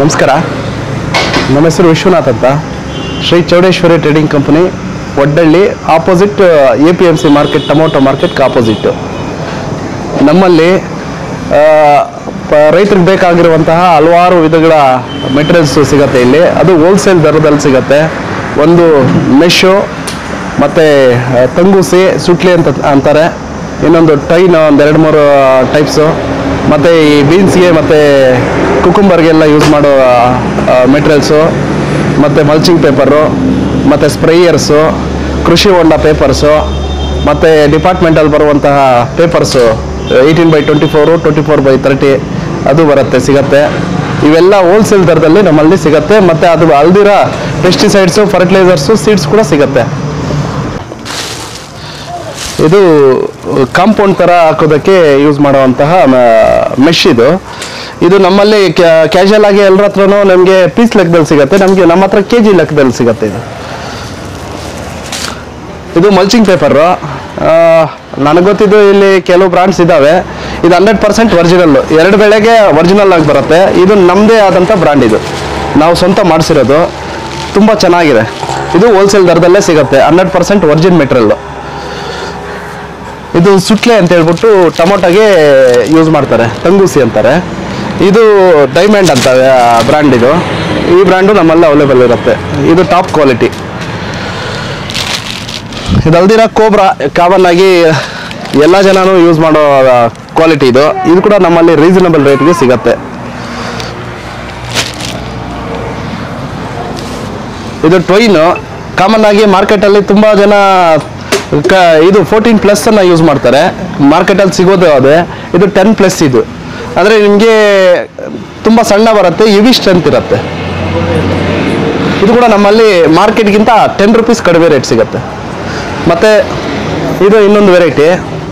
ನಮಸ್ಕಾರ ನಮ್ಮ ಹೆಸರು ವಿಶ್ವನಾಥ್ ಅಂತ Shri Chowdeshwari trading company Oddahalli opposite A P M C market tomato ಮಾರ್ಕೆಟ್ಗೆ ಆಪೋಸಿಟ್ಟು ನಮ್ಮಲ್ಲಿ ಆ, ಪ- ರೈತರಿಗೆ ಬೇಕಾಗಿರುವಂತಹ ಹಲವಾರು ವಿಧಗಳ ಮೆಟೀರಿಯಲ್ಸ್ ಸಿಗತ್ತೆ ಇಲ್ಲಿ ಅದು ಹೋಲ್ಸೇಲ್ ದರದಲ್ಲಿ ಸಿಗತ್ತೆ ಒಂದು ಮೆಶು ಮತ್ತು ತಂಗೂಸಿ ಸುಟ್ಲಿ ಅಂತ ಅಂತಾರೆ ಇನ್ನೊಂದು ಟೈನ್ ಒಂದು ಎರಡು ಮೂರು ಟೈಪ್ಸು ಮತ್ತು ಈ ಬೀನ್ಸ್ಗೆ ಮತ್ತು ಕುಕುಂಬರ್ಗೆಲ್ಲ ಯೂಸ್ ಮಾಡೋ ಮೆಟೀರಿಯಲ್ಸು ಮತ್ತು ಮಲ್ಚಿಂಗ್ ಪೇಪರು ಮತ್ತು ಸ್ಪ್ರೇಯರ್ಸು ಕೃಷಿ ಹೊಂಡ ಪೇಪರ್ಸು ಮತ್ತು ಡಿಪಾರ್ಟ್ಮೆಂಟಲ್ಲಿ ಬರುವಂತಹ papers eighteen by twenty four twenty four by thirty ಅದು ಬರುತ್ತೆ ಸಿಗತ್ತೆ ಇವೆಲ್ಲ ಹೋಲ್ಸೇಲ್ ದರದಲ್ಲಿ ನಮ್ಮಲ್ಲಿ ಸಿಗತ್ತೆ ಮತ್ತು ಅದು ಅಲ್ದಿರ ಪೆಸ್ಟಿಸೈಡ್ಸು ಫರ್ಟಿಲೈಸರ್ಸು ಸೀಡ್ಸ್ ಕೂಡ ಸಿಗತ್ತೆ ಇದು ಕಾಂಪೌಂಡ್ ಥರ ಹಾಕೋದಕ್ಕೆ ಯೂಸ್ ಮಾಡುವಂತಹ ಮೆಶ್ ಇದು ಇದು ನಮ್ಮಲ್ಲಿ ಕ್ಯಾಶುಯಲ್ ಆಗಿ ಎಲ್ಲರ ಹತ್ರನೂ ನಮಗೆ ಪೀಸ್ ಲೆಕ್ಕದಲ್ಲಿ ಸಿಗತ್ತೆ ನಮಗೆ ನಮ್ಮ ಹತ್ರ ಕೆ ಜಿ ಲೆಕ್ಕದಲ್ಲಿ ಸಿಗತ್ತೆ ಇದು ಇದು ಮಲ್ಚಿಂಗ್ ಪೇಪರು ನನಗೆ ಗೊತ್ತಿದ್ದು ಇಲ್ಲಿ ಕೆಲವು ಬ್ರಾಂಡ್ಸ್ ಇದ್ದಾವೆ ಇದು ಹಂಡ್ರೆಡ್ ಪರ್ಸೆಂಟ್ ಒರಿಜಿನಲ್ಲು ಎರಡು ಬೆಳೆಗೆ ಒರಿಜಿನಲ್ ಆಗಿ ಬರುತ್ತೆ ಇದು ನಮ್ಮದೇ ಆದಂಥ ಬ್ರ್ಯಾಂಡ್ ಇದು ನಾವು ಸ್ವಂತ ಮಾಡಿಸಿರೋದು ತುಂಬ ಚೆನ್ನಾಗಿದೆ ಇದು ಹೋಲ್ಸೇಲ್ ದರದಲ್ಲೇ ಸಿಗುತ್ತೆ ಹಂಡ್ರೆಡ್ ಪರ್ಸೆಂಟ್ ಒರಿಜಿನ್ ಮೆಟೀರಿಯಲ್ಲು ಇದು ಸುಟ್ಲೆ ಅಂತ ಹೇಳ್ಬಿಟ್ಟು ಟೊಮೊಟೊಗೆ ಯೂಸ್ ಮಾಡ್ತಾರೆ ತಂಗೂಸಿ ಅಂತಾರೆ ಇದು ಡೈಮಂಡ್ ಅಂತ ಬ್ರ್ಯಾಂಡ್ ಇದು ಈ ಬ್ರ್ಯಾಂಡು ನಮ್ಮಲ್ಲಿ ಅವೈಲೇಬಲ್ ಇರುತ್ತೆ ಇದು ಟಾಪ್ ಕ್ವಾಲಿಟಿ ಇದಲ್ದಿರ ಕೋಬ್ರಾ ಕಾಮನ್ ಆಗಿ ಎಲ್ಲ ಜನನೂ ಯೂಸ್ ಮಾಡೋ ಕ್ವಾಲಿಟಿ ಇದು ಇದು ಕೂಡ ನಮ್ಮಲ್ಲಿ ರೀಸನಬಲ್ ರೇಟ್ಗೆ ಸಿಗತ್ತೆ ಇದು ಟ್ವೈನು ಕಾಮನ್ ಆಗಿ ಮಾರ್ಕೆಟಲ್ಲಿ ತುಂಬ ಜನ ಕ ಇದು ಫೋರ್ಟೀನ್ ಪ್ಲಸ್ ಅನ್ನ ಯೂಸ್ ಮಾಡ್ತಾರೆ ಮಾರ್ಕೆಟಲ್ಲಿ ಸಿಗೋದು ಅದೇ ಇದು ಟೆನ್ ಪ್ಲಸ್ ಇದು ಅಂದರೆ ನಿಮಗೆ ತುಂಬ ಸಣ್ಣ ಬರುತ್ತೆ ಇವಿ ಸ್ಟ್ರೆಂತ್ ಇರುತ್ತೆ ಇದು ಕೂಡ ನಮ್ಮಲ್ಲಿ ಮಾರ್ಕೆಟ್ಗಿಂತ ಟೆನ್ ರುಪೀಸ್ ಕಡಿಮೆ ರೇಟ್ ಸಿಗುತ್ತೆ ಮತ್ತು ಇದು ಇನ್ನೊಂದು ವೆರೈಟಿ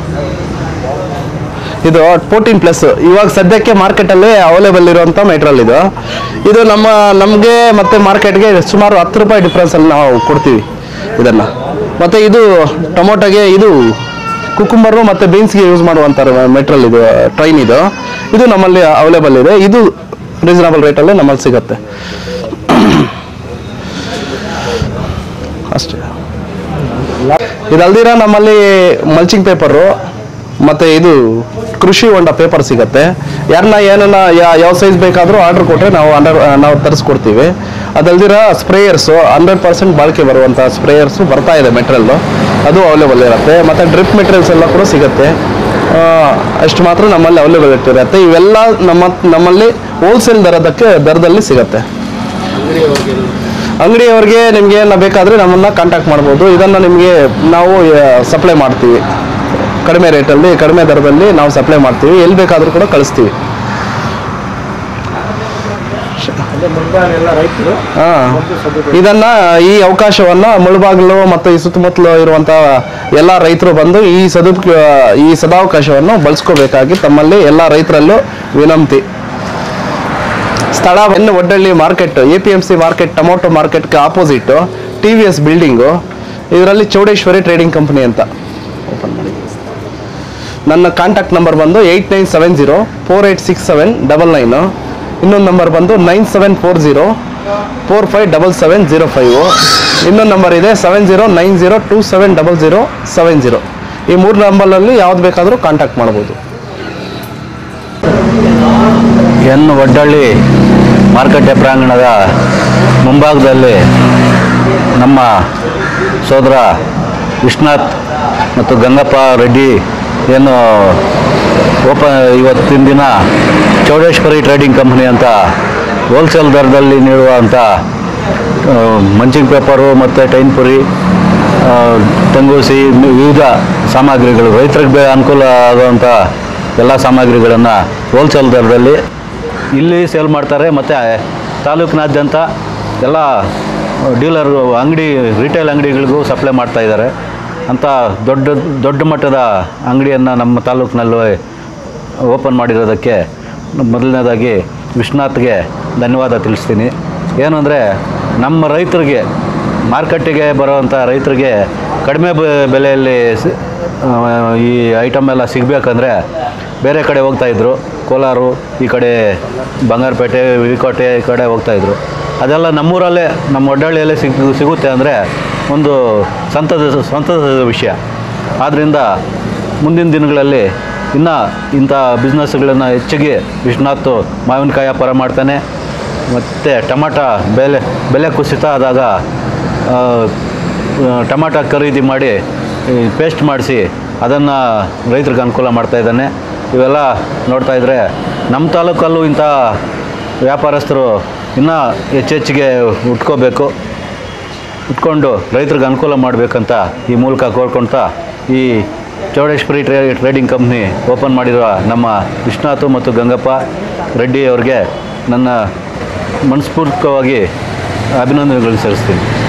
ಇದು ಫೋರ್ಟೀನ್ ಪ್ಲಸ್ ಇವಾಗ ಸದ್ಯಕ್ಕೆ ಮಾರ್ಕೆಟಲ್ಲಿ ಅವೈಲೇಬಲ್ ಇರುವಂಥ ಮೆಟೀರಿಯಲ್ ಇದು ಇದು ನಮ್ಮ ನಮಗೆ ಮತ್ತು ಮಾರ್ಕೆಟ್ಗೆ ಸುಮಾರು ಹತ್ತು ರೂಪಾಯಿ ಡಿಫ್ರೆನ್ಸಲ್ಲಿ ನಾವು ಕೊಡ್ತೀವಿ ಇದನ್ನು ಮತ್ತು ಇದು ಟೊಮೊಟೊಗೆ ಇದು ಕುಕುಂಬರು ಮತ್ತು ಬೀನ್ಸ್ಗೆ ಯೂಸ್ ಮಾಡುವಂಥ ಮೆಟೀರಿಯಲ್ ಇದು ಟ್ರೈನ್ ಇದು ಇದು ನಮ್ಮಲ್ಲಿ ಅವೈಲೇಬಲ್ ಇದೆ ಇದು ರೀಸನಬಲ್ ರೇಟಲ್ಲೇ ನಮ್ಮಲ್ಲಿ ಸಿಗುತ್ತೆ ಅಷ್ಟೇ ಇದಲ್ದಿರ ನಮ್ಮಲ್ಲಿ ಮಲ್ಚಿಂಗ್ ಪೇಪರು ಮತ್ತೆ ಇದು ಕೃಷಿ ಹೊಂಡ ಪೇಪರ್ ಸಿಗತ್ತೆ ಯಾರನ್ನ ಏನನ್ನ ಯಾ- ಯಾವ ಸೈಜ್ ಬೇಕಾದರೂ ಆರ್ಡರ್ ಕೊಟ್ಟರೆ ನಾವು ಅಂಡರ್ ನಾವು ತರಿಸ್ಕೊಡ್ತೀವಿ ಅದಲ್ದಿರ ಸ್ಪ್ರೇಯರ್ಸು ಹಂಡ್ರೆಡ್ ಪರ್ಸೆಂಟ್ ಬಾಳಿಕೆ ಬರುವಂಥ ಸ್ಪ್ರೇಯರ್ಸು ಬರ್ತಾ ಇದೆ ಮೆಟೀರಿಯಲ್ಲು ಅದು ಅವೈಲೇಬಲ್ ಇರುತ್ತೆ ಮತ್ತು ಡ್ರಿಪ್ ಮೆಟೀರಿಯಲ್ಸ್ ಎಲ್ಲ ಕೂಡ ಸಿಗುತ್ತೆ ಆ, ಅಷ್ಟು ಮಾತ್ರ ನಮ್ಮಲ್ಲಿ ಅವೈಲೇಬಲ್ ಇರುತ್ತೆ ಇವೆಲ್ಲ ನಮ್ಮ ನಮ್ಮಲ್ಲಿ ಹೋಲ್ಸೇಲ್ ದರದಕ್ಕೆ ದರದಲ್ಲಿ ಸಿಗತ್ತೆ ಅಂಗಡಿಯವರಿಗೆ ನಿಮಗೆ ಏನ ಬೇಕಾದರೆ ನಮ್ಮನ್ನು ಕಾಂಟ್ಯಾಕ್ಟ್ ಮಾಡ್ಬೋದು ಇದನ್ನು ನಿಮಗೆ ನಾವು ಸಪ್ಲೈ ಮಾಡ್ತೀವಿ ಕಡಿಮೆ ರೇಟಲ್ಲಿ ಕಡಿಮೆ ದರದಲ್ಲಿ ನಾವು ಸಪ್ಲೈ ಮಾಡ್ತೀವಿ ಎಲ್ಲಿ ಬೇಕಾದರೂ ಕೂಡ ಕಳಿಸ್ತೀವಿ ಎಲ್ಲ ರೈತರು ಹಾಂ ಇದನ್ನು ಈ ಅವಕಾಶವನ್ನು ಮುಳುಬಾಗಿಲು ಮತ್ತು ಈ ಸುತ್ತಮುತ್ತಲು ಇರುವಂಥ ಎಲ್ಲ ರೈತರು ಬಂದು ಈ ಸದುಪ್ ಈ ಸದಾವಕಾಶವನ್ನು ಬಳಸ್ಕೋಬೇಕಾಗಿ ತಮ್ಮಲ್ಲಿ ಎಲ್ಲ ರೈತರಲ್ಲೂ ವಿನಂತಿ ಸ್ಥಳ N Oddahalli market A P M C market tomato ಮಾರ್ಕೆಟ್ಗೆ opposite T V S building ಇದರಲ್ಲಿ ಚೌಡೇಶ್ವರಿ ಟ್ರೇಡಿಂಗ್ ಕಂಪನಿ ಅಂತ ಓಪನ್ ಮಾಡಿ ನನ್ನ ಕಾಂಟ್ಯಾಕ್ಟ್ ನಂಬರ್ ಬಂದು eight nine seven zero four eight six seven double nine ಇನ್ನೊಂದು ನಂಬರ್ ಬಂದು nine seven four zero four five double seven zero five ಇನ್ನೊಂದು number ಇದೆ seven zero nine zero two seven double zero seven zero ಈ ಮೂರು ನಂಬರಲ್ಲಿ ಯಾವ್ದು ಬೇಕಾದರೂ contact ಮಾಡ್ಬೋದು N ಒಡ್ಡಳ್ಳಿ ಮಾರುಕಟ್ಟೆ ಪ್ರಾಂಗಣದ ಮುಂಭಾಗದಲ್ಲಿ ನಮ್ಮ ಸೋದರ ವಿಶ್ವನಾಥ್ ಮತ್ತು ಗಂಗಪ್ಪ ರೆಡ್ಡಿ ಏನು ಓಪನ್ ಇವತ್ತಿನ ದಿನ ಚೌಡೇಶ್ವರಿ ಟ್ರೇಡಿಂಗ್ ಕಂಪ್ನಿ ಅಂತ ಹೋಲ್ಸೇಲ್ ದರದಲ್ಲಿ ನೀಡುವಂಥ ಆ, ಮಂಚಿಂಗ್ ಪೇಪರು ಮತ್ತು ಟೈನ್ ಪುರಿ ಆ, ತಂಗೂಸಿ ವಿವಿಧ ಸಾಮಗ್ರಿಗಳು ರೈತರಿಗೆ ಬೇ ಅನುಕೂಲ ಆಗುವಂಥ ಎಲ್ಲ ಸಾಮಗ್ರಿಗಳನ್ನು ಹೋಲ್ಸೇಲ್ ದರದಲ್ಲಿ ಇಲ್ಲಿ ಸೇಲ್ ಮಾಡ್ತಾರೆ ಮತ್ತು ತಾಲೂಕಿನಾದ್ಯಂತ ಎಲ್ಲ ಡೀಲರ್ ಅಂಗಡಿ ರಿಟೇಲ್ ಅಂಗಡಿಗಳಿಗೂ ಸಪ್ಲೈ ಮಾಡ್ತಾ ಇದ್ದಾರೆ ಅಂತ ದೊಡ್ಡ ದೊಡ್ಡ ಮಟ್ಟದ ಅಂಗಡಿಯನ್ನು ನಮ್ಮ ತಾಲೂಕಿನಲ್ಲಿ ಓಪನ್ ಮಾಡಿರೋದಕ್ಕೆ ಮೊದಲನೇದಾಗಿ ವಿಶ್ವನಾಥ್ಗೆ ಧನ್ಯವಾದ ತಿಳಿಸ್ತೀನಿ ಏನು ಅಂದರೆ ನಮ್ಮ ರೈತರಿಗೆ ಮಾರ್ಕೆಟಿಗೆ ಬರುವಂಥ ರೈತರಿಗೆ ಕಡಿಮೆ ಬೆ- ಬೆಲೆಯಲ್ಲಿ ಸಿ- ಆ, ಈ ಐಟಮ್ ಎಲ್ಲ ಸಿಗಬೇಕಂದ್ರೆ ಬೇರೆ ಕಡೆ ಹೋಗ್ತಾಯಿದ್ರು ಕೋಲಾರು ಈ ಕಡೆ ಬಂಗಾರಪೇಟೆ ವಿಕೋಟೆ ಈ ಕಡೆ ಹೋಗ್ತಾಯಿದ್ರು ಅದೆಲ್ಲ ನಮ್ಮೂರಲ್ಲೇ ನಮ್ಮ ಒಡ್ಡಳ್ಳಿಯಲ್ಲೇ ಸಿಗ್ ಸಿಗುತ್ತೆ ಅಂದರೆ ಒಂದು ಸಂತದ ಸಂತಸದ ವಿಷಯ ಆದ್ದರಿಂದ ಮುಂದಿನ ದಿನಗಳಲ್ಲಿ ಇನ್ನು ಇಂಥ ಬಿಸ್ನೆಸ್ಗಳನ್ನು ಹೆಚ್ಚಿಗೆ ವಿಶ್ವನಾಥ್ ಮಾವಿನಕಾಯಿ ವ್ಯಾಪಾರ ಮಾಡ್ತಾನೆ ಮತ್ತು ಟಮಾಟ ಬೆಲೆ ಬೆಲೆ ಕುಸಿತ ಆದಾಗ ಆ, ಆ, ಟಮಾಟ ಖರೀದಿ ಮಾಡಿ ಪೇಸ್ಟ್ ಮಾಡಿಸಿ ಅದನ್ನು ರೈತರಿಗೆ ಅನುಕೂಲ ಮಾಡ್ತಾ ಇದ್ದಾನೆ ಇವೆಲ್ಲ ನೋಡ್ತಾ ಇದ್ದರೆ ನಮ್ಮ ತಾಲೂಕಲ್ಲೂ ಇಂಥ ವ್ಯಾಪಾರಸ್ಥರು ಇನ್ನೂ ಹೆಚ್ಚೆಚ್ಚಿಗೆ ಉಟ್ಕೋಬೇಕು ಉಟ್ಕೊಂಡು ರೈತರಿಗೆ ಅನುಕೂಲ ಮಾಡಬೇಕಂತ ಈ ಮೂಲಕ ಕೋರ್ಕೊಳ್ತಾ ಈ ಚೌಡೇಶ್ವರಿ ಟ್ರೇ ಟ್ರೇಡಿಂಗ್ ಕಂಪ್ನಿ ಓಪನ್ ಮಾಡಿರುವ ನಮ್ಮ ವಿಶ್ವನಾಥ್ ಮತ್ತು ಗಂಗಪ್ಪ ರೆಡ್ಡಿ ಅವರಿಗೆ ನನ್ನ ಮನಸ್ಫೂರ್ತಿಕವಾಗಿ ಅಭಿನಂದನೆಗಳನ್ನು ಸಲ್ಲಿಸ್ತೀನಿ